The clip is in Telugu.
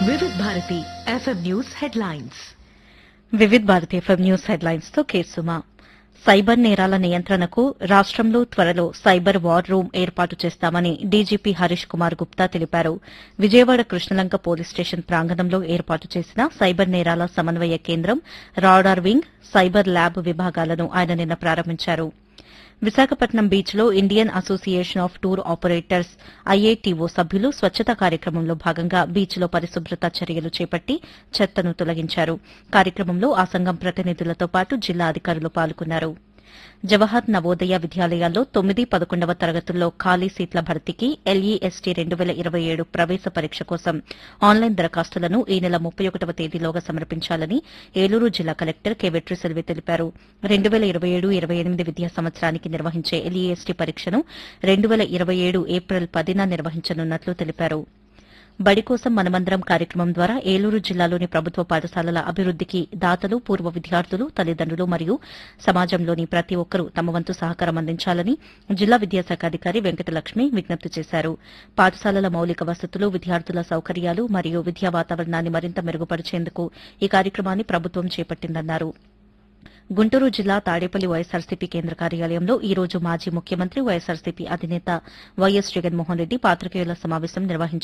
వివిధ Bharati FM news headlines Vividh Bharati FM news headlines తో కేసుమా సైబర్ నేరాల నియంత్రణకు రాష్టంలో త్వరలో సైబర్ వార్ రూమ్ ఏర్పాటు చేస్తామని డీజీపీ హరీష్ కుమార్ గుప్తా తెలిపారు విజయవాడ కృష్ణలంక పోలీస్ స్టేషన్ ప్రాంగణంలో ఏర్పాటు చేసిన సైబర్ నేరాల సమన్వయ కేంద్రం రాడార్ వింగ్ సైబర్ ల్యాబ్ విభాగాలను ఆయన నిన్న ప్రారంభించారు విశాఖపట్నం బీచ్ లో Indian association of tour operators IATO సభ్యులు స్వచ్ఛత కార్యక్రమంలో భాగంగా బీచ్ లో పరిశుభ్రత చర్యలు చేపట్టి చెత్తను తొలగించారు కార్యక్రమంలో ఆ సంఘం ప్రతినిధులతో పాటు జిల్లా అధికారులు పాల్గొన్నారు జవహర్ నవోదయ విద్యాలయాల్లో తొమ్మిది పదకొండవ తరగతుల్లో ఖాళీ సీట్ల భర్తీకి ఎల్ఈఎస్టీ రెండు వేల ఇరవై ఏడు ప్రవేశ పరీక్ష కోసం ఆన్లైన్ దరఖాస్తులను ఈ నెల ముప్పై ఒకటవ తేదీలోగా సమర్పించాలని ఏలూరు జిల్లా కలెక్టర్ కె వెట్రిసెల్వి తెలిపారు రెండు వేల ఇరవై ఏడు ఇరవై ఎనిమిది విద్యా సంవత్సరానికి నిర్వహించే ఎల్ఈఎస్టీ పరీక్షను రెండు వేల ఇరవై ఏడు ఏప్రిల్ పదిన నిర్వహించనున్నట్లు తెలిపారు బడి కోసం మనమందరం కార్యక్రమం ద్వారా ఏలూరు జిల్లాలోని ప్రభుత్వ పాఠశాలల అభివృద్దికి దాతలు పూర్వ విద్యార్థులు తల్లిదండ్రులు మరియు సమాజంలోని ప్రతి ఒక్కరూ తమ వంతు సహకారం అందించాలని జిల్లా విద్యాశాఖ అధికారి వెంకటలక్ష్మి విజ్ఞప్తి చేశారు పాఠశాలల మౌలిక వసతులు విద్యార్థుల సౌకర్యాలు మరియు విద్యా వాతావరణాన్ని మరింత మెరుగుపరిచేందుకు ఈ కార్యక్రమాన్ని ప్రభుత్వం చేపట్టిందన్నారు గుంటూరు జిల్లా తాడేపల్లి వైఎస్సార్సీపీ కేంద్ర కార్యాలయంలో ఈ రోజు మాజీ ముఖ్యమంత్రి వైఎస్సార్సీపీ అధినేత వైఎస్ జగన్మోహన్ రెడ్డి పాత్రికేయుల సమావేశం నిర్వహించారు